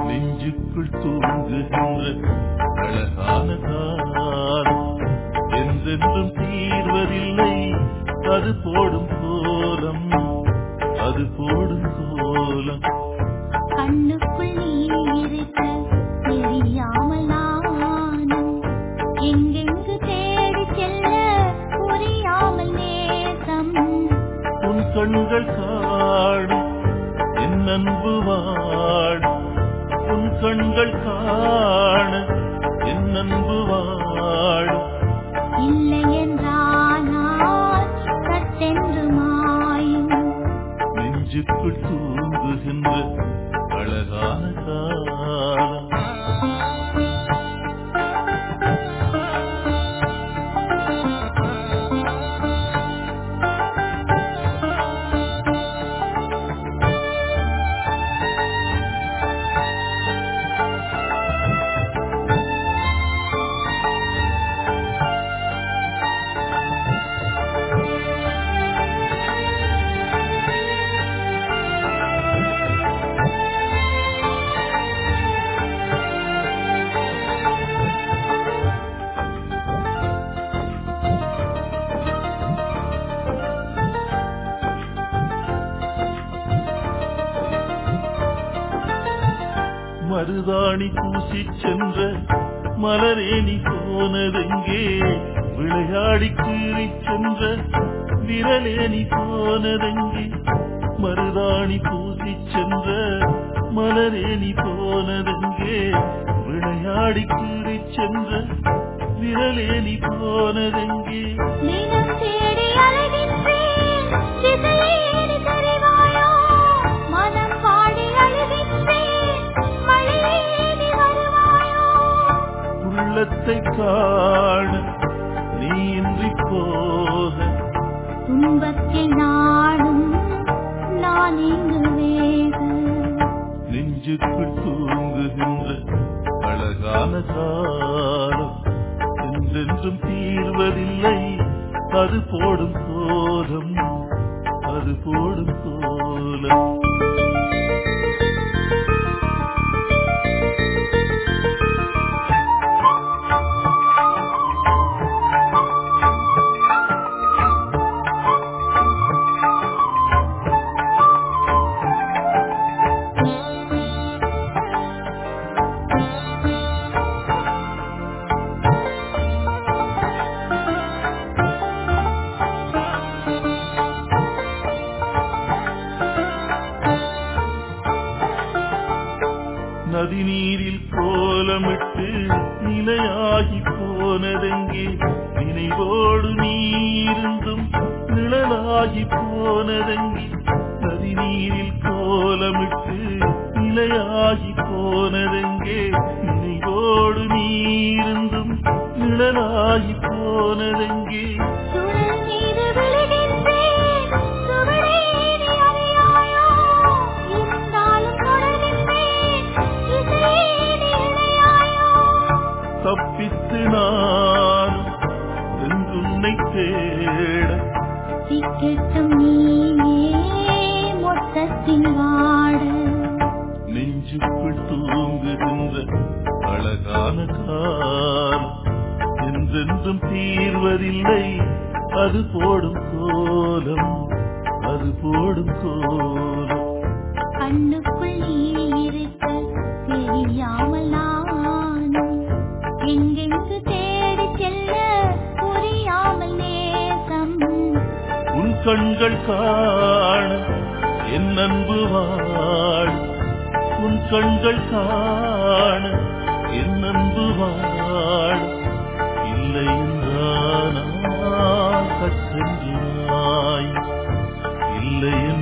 நெஞ்சுக்குள் தூங்குகின்ற அழகான காலம் என்றென்றும் தீர்வதில்லை அது போடும் கோலம் அது போடும் கோலம் கண்ணுக்குள் நீ இருக்க தெரியாமல் நானும் எங்கெங்கு தேடி செல்ல புரியாமல் நேசம் உன் கண்கள் காடும் என் அன்பு வாடும் உன் கண்கள் காண என் அன்பு வாடும் இல்லை என்றானால் சட்டென்று மாயும் நெஞ்சுக்குள் தூங்குகின்ற அழகான காலம் மருதாணி பூசி சென்ற மலரேணி போனதெங்கே விளையாடி கீறி சென்ற விரலேணி போனதெங்கே மருதாணி பூசி சென்ற மலரேணி போனதெங்கே விளையாடி கீறி சென்ற விரலேணி போனதெங்கே தினம் தேடி அலைகின்றேன் திசையேறி தெரிவாயோ மனம் பாடி அழுகின்றேன் மழையேறி வருவாயோ உள்ளத்தை காண நீ இன்றி போக துன்பத்தில் நாடும் நான் இங்கு வேக நெஞ்சுக்குள் தூங்குகின்ற அழகான காலம் என்றென்றும் தீர்வதில்லை அது போடும் கோலம் அது போடும் கோலம் நதி நீரில் கோலமிட்டு நிலையாகி போனதெங்கே நினைவோடு நீருந்தும் நிழலாகி போனதெங்கே நதி நீரில் கோலமிட்டு நிலையாகி போனதெங்கே நினைவோடு நீருந்தும் நிழலாகி போனதெங்கே சுழல் மீது விழுகின்றேன் சுவடேறி அறியாயோ இருந்தாலும் தொடர்கின்றேன் இசையேறி இணையாயோ தப்பித்து நான் உன்னை தேட திக்கெட்டும் நீயே மொத்தத்தில் வாட நெஞ்சுக்குள் தூங்குகின்ற அழகான காலம் என்றென்றும் தீர்வதில்லை அது போடும் கோலம் அது போடும் கோலம் கண்ணுக்குள் நீ இருக்க தெரியாமல் நானும் எங்கெங்கு தேடி செல்ல புரியாமல் நேசம் உன் கண்கள் காண என் அன்பு வாழ உன் கண்கள் காண என் அன்பு வாழ இல்லை என்றானா சற்றென்று நாய் இல்லை